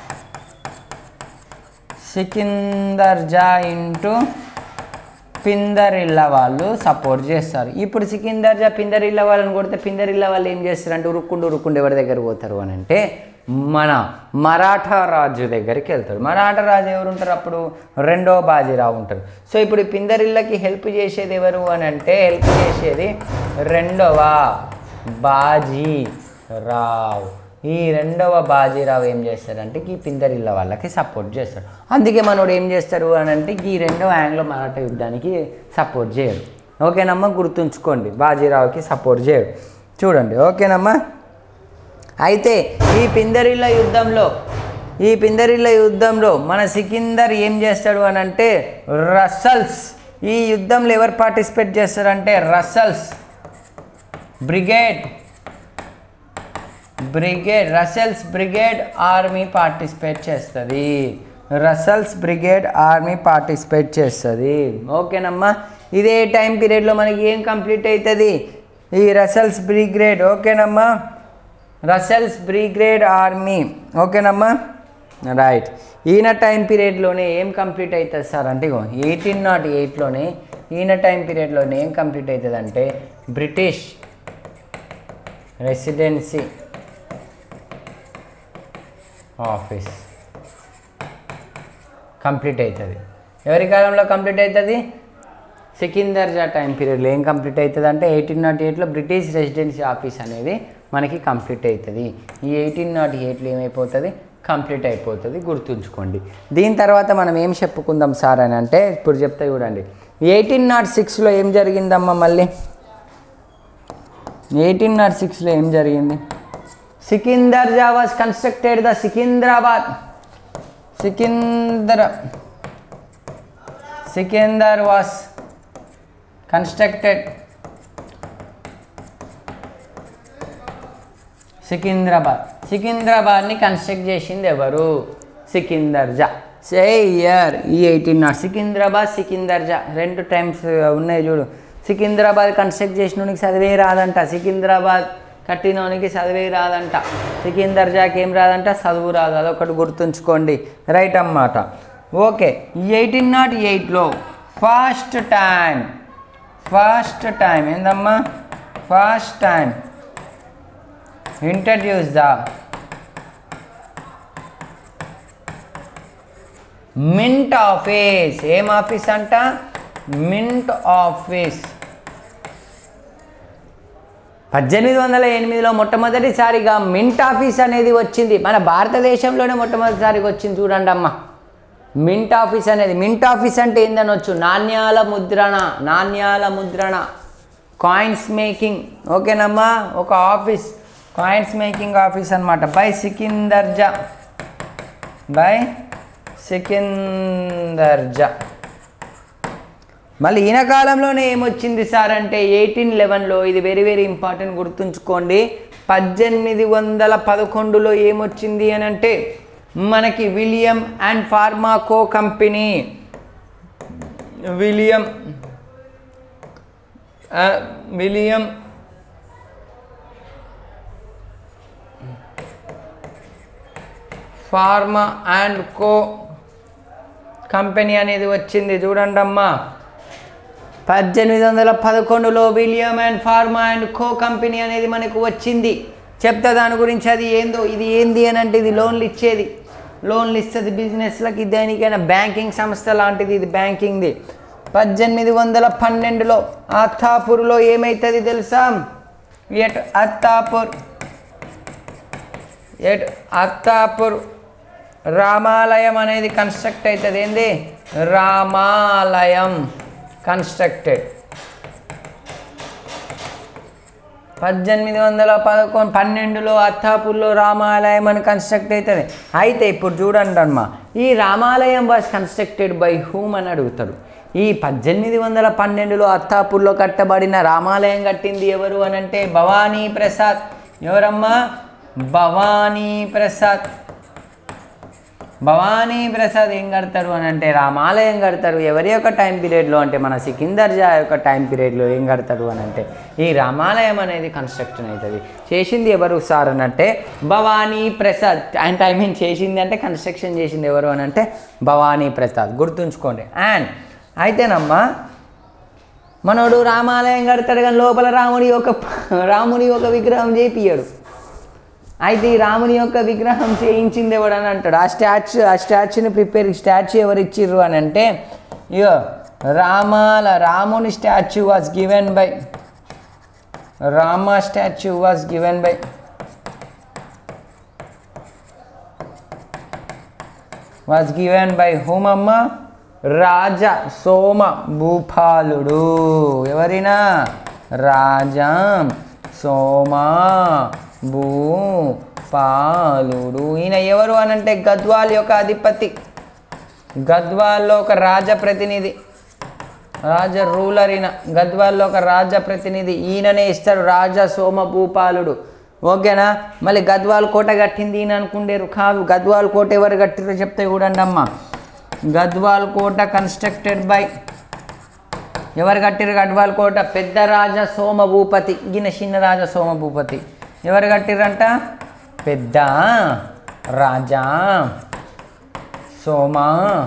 సికిందర్ జా ఇంటూ పిందరిల్ల వాళ్ళు సపోర్ట్ చేస్తారు ఇప్పుడు సికిందర్ జా పిందరిల్ల వాళ్ళని కొడితే పిందరిల్ల వాళ్ళు ఏం చేస్తారు అంటే ఉరుక్కుండు ఉరుక్కుండు ఎవరి దగ్గర పోతారు అని అంటే మన మరాఠా రాజు దగ్గరికి వెళ్తారు మరాఠా రాజు ఎవరు ఉంటారు అప్పుడు రెండో బాజీరావు ఉంటారు సో ఇప్పుడు ఈ పిందరిల్లకి హెల్ప్ చేసేది ఎవరు అని అంటే హెల్ప్ చేసేది రెండవ బాజీ రావు ఈ రెండవ బాజీరావు ఏం చేస్తాడంటే ఈ పిందరిల్ల వాళ్ళకి సపోర్ట్ చేస్తాడు అందుకే మనోడు ఏం చేస్తారు అని అంటే ఈ రెండవ ఆంగ్లో మరాఠా యుద్ధానికి సపోర్ట్ చేయరు ఓకేనమ్మా గుర్తుంచుకోండి బాజీరావుకి సపోర్ట్ చేయరు చూడండి ఓకేనమ్మా అయితే ఈ పిందరిల్ల యుద్ధంలో ఈ పిందరిల్ల యుద్ధంలో మన సికిందర్ ఏం చేస్తాడు అని అంటే రసల్స్ ఈ యుద్ధంలో ఎవరు పార్టిసిపేట్ చేస్తారంటే Russell's brigade brigade Russell's brigade army participate చేస్తుంది రసల్స్ బ్రిగేడ్ ఆర్మీ పార్టిసిపేట్ చేస్తుంది ఓకేనమ్మా ఇదే టైం పీరియడ్లో మనకి ఏం కంప్లీట్ అవుతుంది ఈ రసల్స్ బ్రిగేడ్ ఓకేనమ్మా రసెల్స్ బ్రిగేడ్ ఆర్మీ ఓకేనమ్మా రైట్ ఈయన టైం పీరియడ్లోనే ఏం కంప్లీట్ అవుతుంది సార్ అంటే ఇగో ఎయిటీన్ నాట్ ఎయిట్లోనే ఈయన టైం పీరియడ్లోనే ఏం కంప్లీట్ అవుతుంది అంటే బ్రిటిష్ రెసిడెన్సీ ఆఫీస్ కంప్లీట్ అవుతుంది ఎవరి కాలంలో కంప్లీట్ అవుతుంది సికిందర్జా టైం పీరియడ్లో ఏం కంప్లీట్ అవుతుంది అంటే ఎయిటీన్ నాట్ ఎయిట్లో బ్రిటిష్ రెసిడెన్సీ ఆఫీస్ అనేది మనకి కంప్లీట్ అవుతుంది ఈ ఎయిటీన్ నాట్ ఎయిట్లో ఏమైపోతుంది కంప్లీట్ అయిపోతుంది గుర్తుంచుకోండి దీని తర్వాత మనం ఏం చెప్పుకుందాం సార్ అని అంటే ఇప్పుడు చెప్తే చూడండి ఎయిటీన్ నాట్ సిక్స్లో ఏం జరిగిందమ్మా మళ్ళీ ఎయిటీన్ నాట్ సిక్స్లో ఏం జరిగింది Sikandar Jah was constructed the Secunderabad సికింద్ర సికిందర్ వాస్ కన్స్ట్రక్టెడ్ సికింద్రాబాద్ సికింద్రాబాద్ని కన్స్ట్రక్ట్ చేసింది ఎవరు సికిందర్జా సే ఇయర్ ఈ ఎయిటీన్ నాట్ సికింద్రాబాద్ సికిందర్జా రెండు టైమ్స్ ఉన్నాయి చూడు సికింద్రాబాద్ కన్స్ట్రక్ట్ చేసినోనికి చదివే రాదంట సికింద్రాబాద్ కట్టినోనికి చదివే రాదంట సికిందర్జాకి ఏం రాదంట చదువు రాదు అదొకటి గుర్తుంచుకోండి రైట్ అన్నమాట ఓకే ఎయిటీన్ నాట్ ఎయిట్లో ఫస్ట్ టైం ఫస్ట్ టైం ఏందమ్మా first time introduce the mint office ఏం ఆఫీస్ అంట మింట్ ఆఫీస్ పద్దెనిమిది వందల ఎనిమిదిలో మొట్టమొదటిసారిగా మింట్ ఆఫీస్ అనేది వచ్చింది మన భారతదేశంలోనే మొట్టమొదటిసారిగా వచ్చింది చూడండి అమ్మ మింట్ ఆఫీస్ అనేది మింట్ ఆఫీస్ అంటే ఏందనొచ్చు నాణ్యాల ముద్రణ నాణ్యాల ముద్రణ కాయిన్స్ మేకింగ్ ఓకేనమ్మా ఒక ఆఫీస్ కాయిన్స్ మేకింగ్ ఆఫీస్ అనమాట బై సికిందర్జా బై సికిందర్జా మళ్ళీ ఈయన కాలంలోనే ఏమొచ్చింది సార్ అంటే ఎయిటీన్ లెవెన్లో ఇది వెరీ వెరీ ఇంపార్టెంట్ గుర్తుంచుకోండి పద్దెనిమిది వందల పదకొండులో ఏమొచ్చింది అని అంటే మనకి William and Palmer co company William ఆ, William Palmer and co company అనేది వచ్చింది చూడండి అమ్మా పద్దెనిమిది వందల పదకొండులో William and Palmer and co company అనేది మనకు వచ్చింది చెప్తా దాని గురించి అది ఏందో ఇది ఏంది అని అంటే ఇది లోన్లు ఇచ్చేది లోన్లు ఇస్తుంది బిజినెస్లకి దేనికైనా బ్యాంకింగ్ సంస్థ లాంటిది ఇది బ్యాంకింగ్ది పద్దెనిమిది వందల పన్నెండులో అత్తాపూర్లో ఏమవుతుంది తెలుసా ఎట్ అత్తాపూర్ ఎట్ అత్తాపూర్ రామాలయం అనేది కన్స్ట్రక్ట్ అవుతుంది ఏంది రామాలయం కన్స్ట్రక్టెడ్ పద్దెనిమిది వందల పదకొండు పన్నెండులో అత్తాపూర్లో రామాలయం అని కన్స్ట్రక్ట్ అవుతుంది అయితే ఇప్పుడు చూడండి అమ్మా ఈ రామాలయం వాజ్ కన్స్ట్రక్టెడ్ బై హూమ్ అని అడుగుతాడు ఈ పద్దెనిమిది వందల పన్నెండులో అత్తాపూర్లో కట్టబడిన రామాలయం కట్టింది ఎవరు అని అంటే భవానీ ప్రసాద్ ఎవరమ్మా భవానీ ప్రసాద్ భవానీ ప్రసాద్ ఏం కడతారు అని అంటే రామాలయం కడతారు ఎవరి యొక్క టైం పీరియడ్లో అంటే మన సికిందర్జా యొక్క టైం పీరియడ్లో ఏం కడతారు అని అంటే ఈ రామాలయం అనేది కన్స్ట్రక్షన్ అవుతుంది చేసింది ఎవరు సార్ అని అంటే భవానీ ప్రసాద్ అంటే ఐ మీన్ చేసింది అంటే కన్స్ట్రక్షన్ చేసింది ఎవరు అని అంటే భవానీ ప్రసాద్ గుర్తుంచుకోండి అండ్ అయితేనమ్మా మనోడు రామాలయం కడతాడు కానీ లోపల రాముడి యొక్క రాముని యొక్క విగ్రహం చేపియడు అయితే ఈ రాముని యొక్క విగ్రహం చేయించింది ఎవడని అంటాడు ఆ స్టాచ్యూ ఆ స్టాచ్యూని ప్రిపేర్ స్టాచ్యూ ఎవరు ఇచ్చిర్రు అని అంటే ఇయో రామాల రాముని statue was given by Rama statue was given by was given by హోమమ్మ రాజా సోమ భూపాలుడు ఎవరినా రాజా సోమ భూపాలుడు ఈయన ఎవరు అని అంటే గద్వాల్ యొక్క అధిపతి గద్వాల్లో ఒక రాజ ప్రతినిధి రాజ రూలర్ ఈయన గద్వాల్లో ఒక రాజ ప్రతినిధి ఈయననే ఇస్తాడు రాజా సోమ భూపాలుడు ఓకేనా మళ్ళీ గద్వాల్ కోట కట్టింది ఈయన అనుకుండేరు కాదు గద్వాల్ కోట ఎవరు కట్టిరో చెప్తే చూడండి అమ్మ గద్వాల్ కోట కన్స్ట్రక్టెడ్ బై ఎవరు కట్టిరు గద్వాల్ కోట పెద్ద రాజ సోమభూపతి ఈయన చిన్న రాజా సోమభూపతి ఎవరు కట్టిరంట పెద్ద రాజా సోమ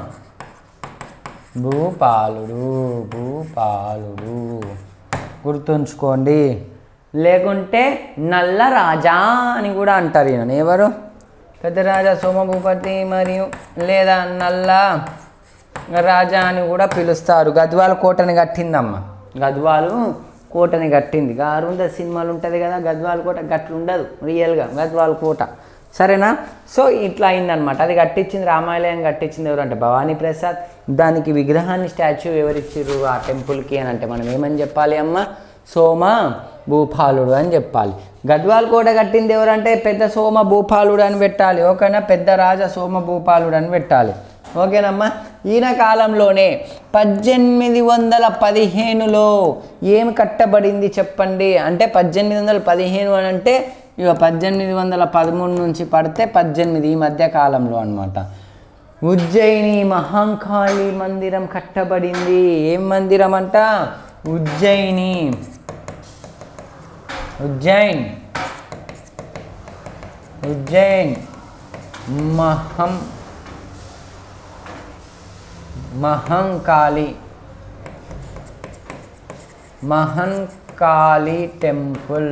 భూపాలుడు భూపాలుడు గుర్తుంచుకోండి లేకుంటే నల్ల రాజా అని కూడా అంటారు ఈయన ఎవరు పెద్ద రాజా సోమభూపతి మరియు లేదా నల్ల రాజా అని కూడా పిలుస్తారు గద్వాల కోటని కట్టిందమ్మ గద్వాలు కోటని కట్టింది గారుంద సినిమాలు ఉంటుంది కదా గద్వాల కోట గట్లు ఉండదు రియల్గా గద్వాల కోట సరేనా సో ఇట్లా అయిందనమాట అది కట్టించింది రామాలయం కట్టించింది ఎవరంటే భవానీ ప్రసాద్ దానికి విగ్రహాన్ని స్టాచ్యూ ఎవరిచ్చిర్రు ఆ టెంపుల్కి అని అంటే మనం ఏమని చెప్పాలి అమ్మ సోమ భూపాలుడు అని చెప్పాలి గద్వాల్ కోట కట్టింది ఎవరంటే పెద్ద సోమ భూపాలుడు అని పెట్టాలి ఓకేనా పెద్ద రాజ సోమ భూపాలుడు అని పెట్టాలి ఓకేనమ్మా ఈయన కాలంలోనే పద్దెనిమిది వందల పదిహేనులో ఏమి కట్టబడింది చెప్పండి అంటే పద్దెనిమిది వందల పదిహేను అని అంటే ఇక పద్దెనిమిది వందల పదమూడు నుంచి పడితే పద్దెనిమిది ఈ మధ్య కాలంలో అనమాట ఉజ్జయిని మహాంకాళి మందిరం కట్టబడింది ఏం మందిరం అంట ఉజ్జయిని ఉజ్జయిన్ ఉజ్జయిన్ మహం మహంకాళి మహంకాళి టెంపుల్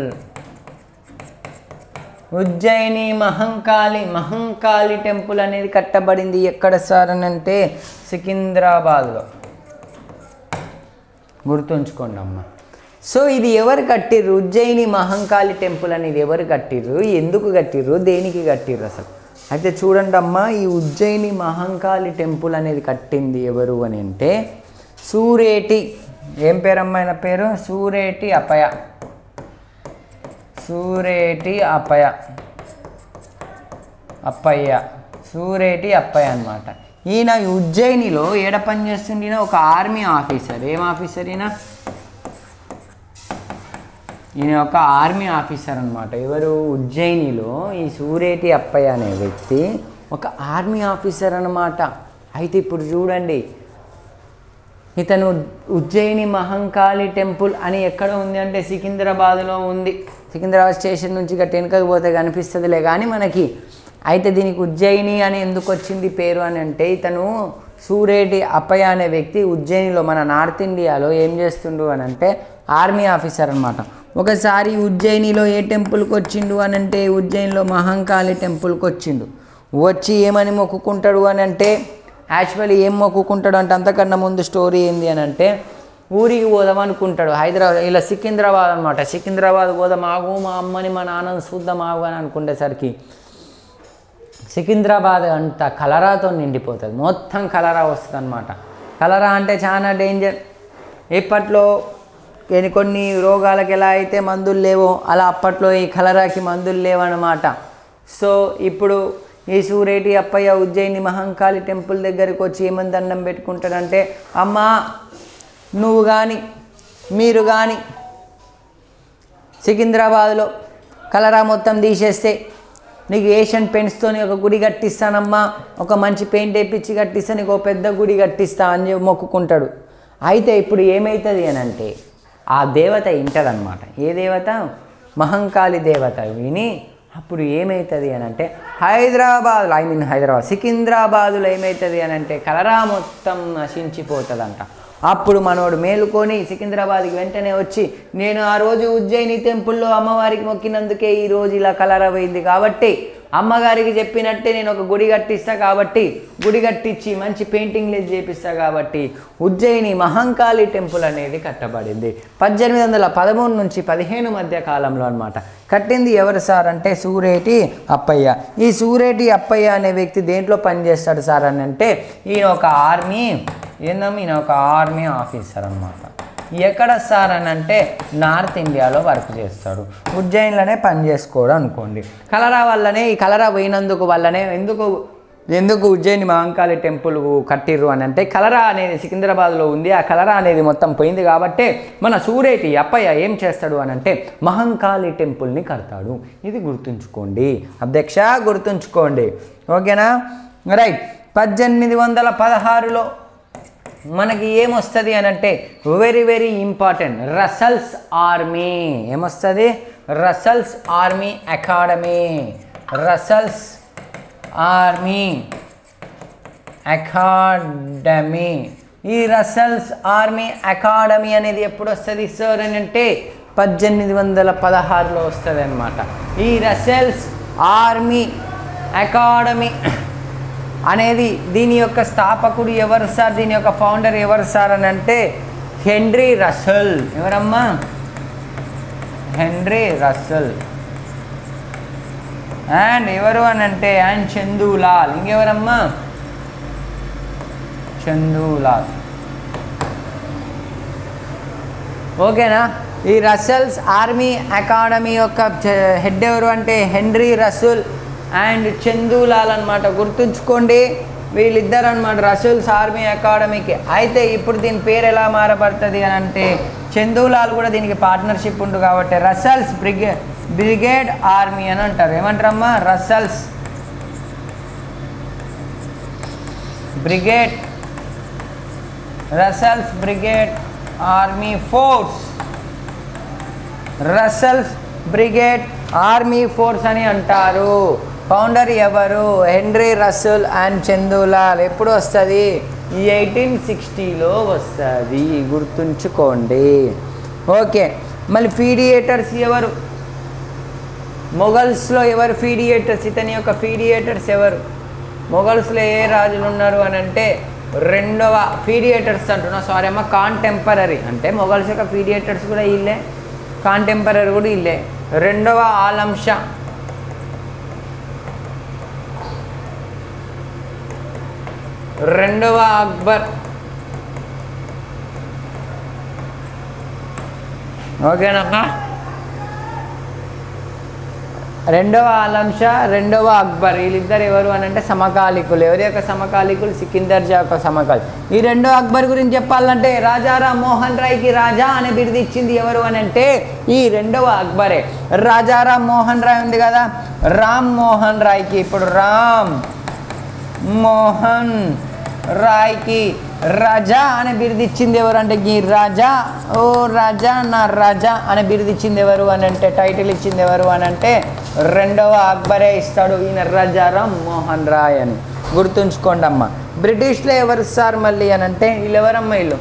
ఉజ్జయిని మహంకాళి మహంకాళి టెంపుల్ అనేది కట్టబడింది ఎక్కడ సార్ అని అంటే సికింద్రాబాద్లో గుర్తుంచుకోండి అమ్మ సో ఇది ఎవరు కట్టిర్రు ఉజ్జయిని మహంకాళి టెంపుల్ అనేది ఎవరు కట్టిర్రు ఎందుకు కట్టిర్రు దేనికి కట్టిర్రు అసలు అయితే చూడండి అమ్మ ఈ ఉజ్జయిని మహంకాళి టెంపుల్ అనేది కట్టింది ఎవరు అని అంటే సూరేటి ఏం పేరమ్మ ఆయన పేరు సూరేటి అపయ సూరేటి అపయ అప్పయ్య సూరేటి అప్పయ్య అనమాట ఈయన ఉజ్జయినిలో ఏడ పని చేస్తుండే ఈయన ఒక ఆర్మీ ఆఫీసర్ ఏం ఆఫీసర్ ఈయన ఈయన ఒక ఆర్మీ ఆఫీసర్ అనమాట ఎవరు ఉజ్జయినిలో ఈ సూరేటి అప్పయ్య అనే వ్యక్తి ఒక ఆర్మీ ఆఫీసర్ అనమాట అయితే ఇప్పుడు చూడండి ఇతను ఉజ్జయిని మహంకాళి టెంపుల్ అని ఎక్కడ ఉంది అంటే సికింద్రాబాద్లో ఉంది సికింద్రాబాద్ స్టేషన్ నుంచి గట్టి వెనుకకు పోతే కనిపిస్తుందిలే కానీ మనకి అయితే దీనికి ఉజ్జయిని అని ఎందుకు వచ్చింది పేరు అని అంటే ఇతను సూరేటి అప్పయ్య అనే వ్యక్తి ఉజ్జయినిలో మన నార్త్ ఇండియాలో ఏం చేస్తుండు అని అంటే ఆర్మీ ఆఫీసర్ అనమాట ఒకసారి ఉజ్జయినిలో ఏ టెంపుల్కి వచ్చిండు అని అంటే ఉజ్జయినిలో మహంకాళి టెంపుల్కి వచ్చిండు వచ్చి ఏమని మొక్కుకుంటాడు అని అంటే యాక్చువల్లీ ఏం మొక్కుకుంటాడు అంటే అంతకన్నా ముందు స్టోరీ ఏంది అని అంటే ఊరికి పోదాం అనుకుంటాడు హైదరాబాద్ ఇలా సికింద్రాబాద్ అనమాట సికింద్రాబాద్ పోదాం ఆగు మా అమ్మని మా నాన్నని చూద్దాం ఆగు అని అనుకునేసరికి సికింద్రాబాద్ అంతా కలరాతో నిండిపోతుంది మొత్తం కలరా వస్తుంది అనమాట కలరా అంటే చాలా డేంజర్ ఇప్పట్లో కొన్ని కొన్ని రోగాలకు ఎలా అయితే మందులు లేవో అలా అప్పట్లో ఈ కలరాకి మందులు లేవన్నమాట సో ఇప్పుడు ఈ సూరేటి అప్పయ్య ఉజ్జయిని మహంకాళి టెంపుల్ దగ్గరికి వచ్చి ఏమని దండం పెట్టుకుంటాడంటే అమ్మా నువ్వు కానీ మీరు కానీ సికింద్రాబాద్లో కలరా మొత్తం తీసేస్తే నీకు ఏషియన్ పెయింట్స్తోని ఒక గుడి కట్టిస్తానమ్మా ఒక మంచి పెయింట్ వేయించి కట్టిస్తా నీకు ఒక పెద్ద గుడి కట్టిస్తా అని చెప్పి మొక్కుకుంటాడు అయితే ఇప్పుడు ఏమవుతుంది అని అంటే ఆ దేవత ఇంటదన్నమాట ఏ దేవత మహంకాళి దేవత విని అప్పుడు ఏమవుతుంది అని అంటే హైదరాబాద్ ఐ మీన్ హైదరాబాద్ సికింద్రాబాదులో ఏమవుతుంది అని అంటే కలరా మొత్తం నశించిపోతుందంట అప్పుడు మనోడు మేలుకొని సికింద్రాబాద్కి వెంటనే వచ్చి నేను ఆ రోజు ఉజ్జయిని టెంపుల్లో అమ్మవారికి మొక్కినందుకే ఈ రోజు ఇలా కలర్ అయింది కాబట్టి అమ్మగారికి చెప్పినట్టే నేను ఒక గుడి కట్టిస్తా కాబట్టి గుడి కట్టించి మంచి పెయింటింగ్లు చేపిస్తా కాబట్టి ఉజ్జయిని మహంకాళి టెంపుల్ అనేది కట్టబడింది పద్దెనిమిది వందల పదమూడు నుంచి పదిహేను మధ్య కాలంలో అనమాట కట్టింది ఎవరు సార్ అంటే సూరేటి అప్పయ్య ఈ సూరేటి అప్పయ్య అనే వ్యక్తి దేంట్లో పనిచేస్తాడు సార్ అని అంటే ఈయన ఒక ఆర్మీ ఏందమ్మ ఈయన ఒక ఆర్మీ ఆఫీసర్ అనమాట ఎక్కడ సార్ అని అంటే నార్త్ ఇండియాలో వర్క్ చేస్తాడు ఉజ్జయిన్లోనే పని చేసుకోవడం అనుకోండి కలరా వల్లనే ఈ కలరా పోయినందుకు వల్లనే ఎందుకు ఎందుకు ఉజ్జయిని మహంకాళి టెంపుల్ కట్టిర్రు అని అంటే కలరా అనేది సికింద్రాబాద్లో ఉంది ఆ కలరా అనేది మొత్తం పోయింది కాబట్టి మన సూరేటి అప్పయ్య ఏం చేస్తాడు అని అంటే మహంకాళి టెంపుల్ని కడతాడు ఇది గుర్తుంచుకోండి అధ్యక్ష గుర్తుంచుకోండి ఓకేనా రైట్ పద్దెనిమిది వందల పదహారులో మనకి ఏమొస్తుంది అని అంటే very very important Russell's army ఏమొస్తుంది Russell's army academy Russell's army academy ఈ రసల్స్ ఆర్మీ అకాడమీ అనేది ఎప్పుడు వస్తుంది సార్ అని అంటే పద్దెనిమిది వందల పదహారులో వస్తుంది అనమాట ఈ రసెల్స్ ఆర్మీ అకాడమీ అనేది దీని యొక్క స్థాపకుడు ఎవరు సార్ దీని యొక్క ఫౌండర్ ఎవరు సార్ అని అంటే హెన్రీ రసల్ ఎవరమ్మా హెన్రీ రసల్ అండ్ ఎవరు అని అంటే అండ్ చందూలాల్ ఇంకెవరమ్మా చందూలాల్ ఓకేనా ఈ రసల్స్ ఆర్మీ అకాడమీ యొక్క హెడ్ ఎవరు అంటే హెన్రీ రసూల్ అండ్ చందూలాల్ అనమాట గుర్తుంచుకోండి వీళ్ళిద్దరు అనమాట రసూల్స్ ఆర్మీ అకాడమీకి అయితే ఇప్పుడు దీని పేరు ఎలా మారబడుతుంది అని అంటే చందూలాల్ కూడా దీనికి పార్ట్నర్షిప్ ఉండు కాబట్టి రసల్స్ బ్రిగే బ్రిగేడ్ ఆర్మీ అని అంటారు ఏమంటారమ్మా Russell's brigade Russell's brigade army force Russell's brigade army force అని అంటారు ఫౌండర్ ఎవరు హెన్రీ రసల్ అండ్ చందులాల్ ఎప్పుడు వస్తుంది ఎయిటీన్ సిక్స్టీలో వస్తుంది గుర్తుంచుకోండి ఓకే మళ్ళీ ఫీడియేటర్స్ ఎవరు మొఘల్స్లో ఎవరు ఫీడియేటర్స్ ఇతని యొక్క ఫీడియేటర్స్ ఎవరు మొఘల్స్లో ఏ రాజులు ఉన్నారు అని అంటే రెండవ ఫీడియేటర్స్ అంటున్నా సారీ అమ్మ కాంటెంపరీ అంటే మొఘల్స్ యొక్క ఫీడియేటర్స్ కూడా ఇల్లే కాంటెంపరీ కూడా ఇల్లే రెండవ ఆలం షా రెండవ అక్బర్ ఓకేనమ్మా రెండవ ఆలం షా రెండవ అక్బర్ వీళ్ళిద్దరు ఎవరు అని అంటే సమకాలికులు ఎవరి యొక్క సమకాలికులు సికిందర్ జా యొక్క సమకాలి ఈ రెండో అక్బర్ గురించి చెప్పాలంటే రాజారాం మోహన్ రాయ్కి రాజా అనే బిరుదు ఇచ్చింది ఎవరు అని అంటే ఈ రెండవ అక్బరే రాజారాం మోహన్ రాయ్ ఉంది కదా రామ్ మోహన్ రాయ్కి ఇప్పుడు రామ్ మోహన్ రాయ్కి రాజా అనే బిరుదు ఇచ్చింది ఎవరు అంటే ఈ రాజా ఓ రాజా నా రాజా అనే బిరుదు ఇచ్చింది ఎవరు అని అంటే టైటిల్ ఇచ్చింది ఎవరు అని అంటే రెండవ అక్బరే ఇస్తాడు ఈయన రాజారాం మోహన్ రాయ్ అని గుర్తుంచుకోండి అమ్మ బ్రిటిష్లో ఎవరు సార్ మళ్ళీ అని అంటే వీళ్ళు ఎవరమ్మ వీళ్ళు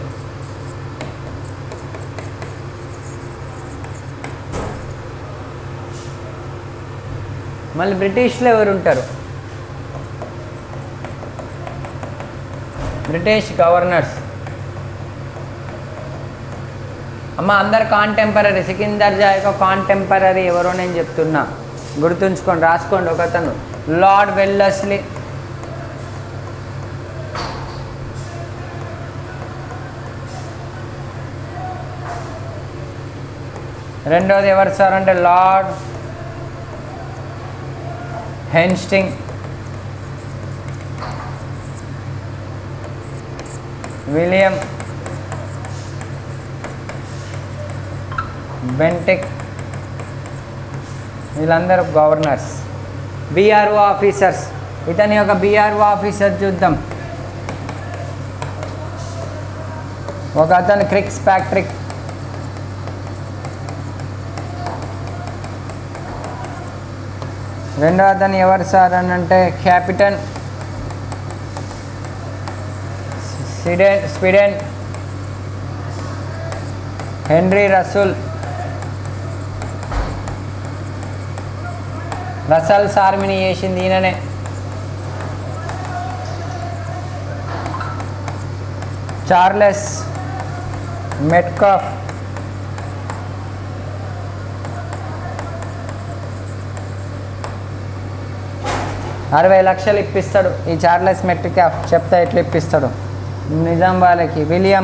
మళ్ళీ బ్రిటిష్లో ఎవరు ఉంటారు బ్రిటిష్ గవర్నర్స్ అమ్మ అందరు కాంటెంపరీ సికిందర్ జా యొక్క కాంటెంపరీ ఎవరో నేను చెప్తున్నా గుర్తుంచుకోండి రాసుకోండి ఒకతను లార్డ్ వెల్లస్లీ రెండోది ఎవరు సార్ అంటే లార్డ్ హెన్స్టింగ్ విలియం బెంటెక్ వీళ్ళందరూ గవర్నర్స్ బీఆర్ఓ ఆఫీసర్స్ ఇతని యొక్క బీఆర్ఓ ఆఫీసర్ చూద్దాం ఒక అతను క్రిక్స్ ప్యాట్రిక్ రెండో అతను ఎవరు సార్ అని అంటే captain Sweden Sweden Henry Russell Russell's ఆర్మీని చేసింది ఈయననే చార్లెస్ మెట్కాఫ్ అరవై లక్షలు ఇప్పిస్తాడు ఈ చార్లెస్ మెట్రికాఫ్ చెప్తా ఎట్లా ఇప్పిస్తాడు నిజాం వాళ్ళకి విలియం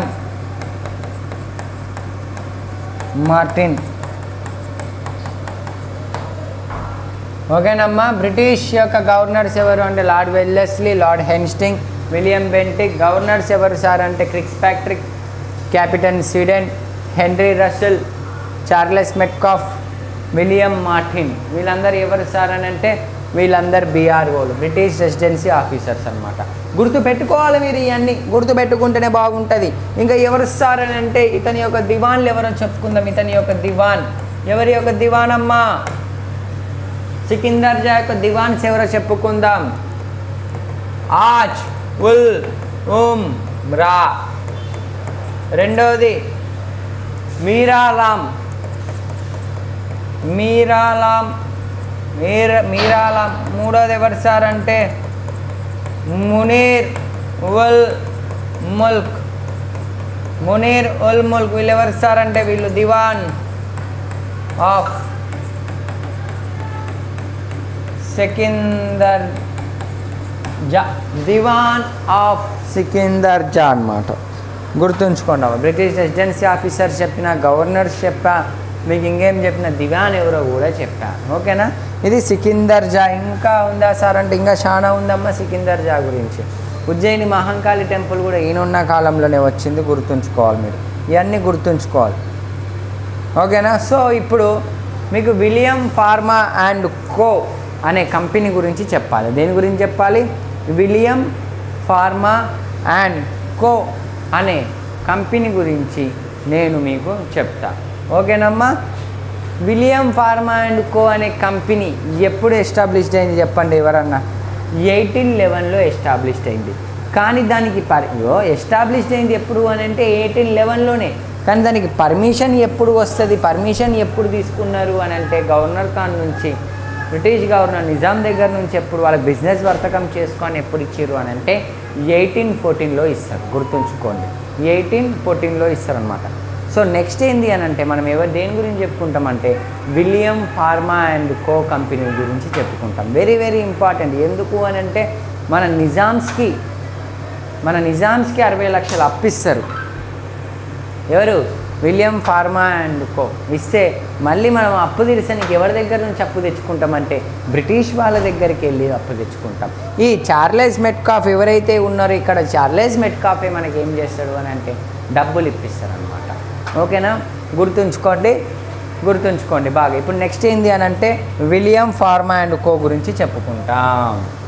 మార్టిన్ ఓకేనమ్మా బ్రిటిష్ యొక్క గవర్నర్స్ ఎవరు అంటే lord Wellesley lord Hastings William Bentinck governors ఎవరు సార్ అంటే Kirkpatrick captain Sweden Henry Russell Charles Metcalfe William Martin వీళ్ళందరూ ఎవరు సార్ అని అంటే వీళ్ళందరు బీఆర్ఓలు బ్రిటిష్ రెసిడెన్సీ ఆఫీసర్స్ అనమాట గుర్తు పెట్టుకోవాలి మీరు ఇవన్నీ గుర్తు పెట్టుకుంటేనే బాగుంటుంది ఇంకా ఎవరు సార్ అని అంటే ఇతని యొక్క దివాన్లు ఎవరో చెప్పుకుందాం ఇతని యొక్క దివాన్ ఎవరి యొక్క దివాన్ అమ్మా సికిందర్ జా యొక్క దివాన్స్ ఎవరో చెప్పుకుందాం ఆజ్ ఉల్ ఉమ్ రా రెండవది మీరాలాం మీరాలాం మీర మీరాలాం మూడోది ఎవరు సార్ అంటే మునీర్ ఉల్ ముల్క్ మునీర్ ఉల్ ముల్క్ వీళ్ళు ఎవరు సార్ అంటే వీళ్ళు దివాన్ ఆఫ్ సికిందర్ జా దివాన్ ఆఫ్ సికిందర్ జా అనమాట గుర్తుంచుకోండి అవ్వ. బ్రిటిష్ రెసిడెన్సీ ఆఫీసర్ చెప్పిన గవర్నర్స్ చెప్పా మీకు ఇంకేం చెప్పిన దివాన్ ఎవరో కూడా చెప్పా ఓకేనా ఇది సికిందర్ జా ఇంకా ఉందా సార్ అంటే ఇంకా చాలా ఉందమ్మా సికిందర్ జా గురించి ఉజ్జయిని మహంకాళి టెంపుల్ కూడా ఈయనున్న కాలంలోనే వచ్చింది గుర్తుంచుకోవాలి మీరు ఇవన్నీ గుర్తుంచుకోవాలి ఓకేనా సో ఇప్పుడు మీకు విలియం ఫార్మా అండ్ కో అనే కంపెనీ గురించి చెప్పాలి దేని గురించి చెప్పాలి విలియం ఫార్మా అండ్ కో అనే కంపెనీ గురించి నేను మీకు చెప్తా ఓకేనమ్మా విలియం ఫార్మా అండ్ కో అనే కంపెనీ ఎప్పుడు ఎస్టాబ్లిష్డ్ అయింది చెప్పండి ఎవరన్నా ఎయిటీన్ లెవెన్లో ఎస్టాబ్లిష్డ్ అయింది కానీ దానికి పర్ ఎస్టాబ్లిష్డ్ అయింది ఎప్పుడు అని అంటే ఎయిటీన్ లెవెన్లోనే కానీ దానికి పర్మిషన్ ఎప్పుడు వస్తుంది పర్మిషన్ ఎప్పుడు తీసుకున్నారు అని అంటే గవర్నర్ ఖాన్ నుంచి బ్రిటిష్ గవర్నర్ నిజాం దగ్గర నుంచి ఎప్పుడు వాళ్ళ బిజినెస్ వర్తకం చేసుకొని ఎప్పుడు ఇచ్చారు అని అంటే ఎయిటీన్ ఫోర్టీన్లో ఇస్తారు గుర్తుంచుకోండి ఎయిటీన్ ఫోర్టీన్లో ఇస్తారనమాట సో నెక్స్ట్ ఏంది అని అంటే మనం ఎవరు దేని గురించి చెప్పుకుంటామంటే William Palmer and co company గురించి చెప్పుకుంటాం వెరీ వెరీ ఇంపార్టెంట్ ఎందుకు అని అంటే మన నిజామ్స్కి మన నిజామ్స్కి అరవై లక్షలు అప్పిస్తారు ఎవరు విలియం ఫార్మా అండ్ కో ఇస్తే మళ్ళీ మనం అప్పు తీర్చడానికి ఎవరి దగ్గర నుంచి అప్పు తెచ్చుకుంటామంటే బ్రిటిష్ వాళ్ళ దగ్గరికి వెళ్ళి అప్పు తెచ్చుకుంటాం ఈ చార్లెస్ మెట్కాఫ్ ఎవరైతే ఉన్నారో ఇక్కడ చార్లెస్ మెట్కాఫే మనకి ఏం చేస్తాడు అని అంటే డబ్బులు ఇప్పిస్తారు అనమాట ఓకేనా గుర్తుంచుకోండి గుర్తుంచుకోండి బాగా ఇప్పుడు నెక్స్ట్ ఏంది అని అంటే విలియం ఫార్మా అండ్ కో గురించి చెప్పుకుంటాం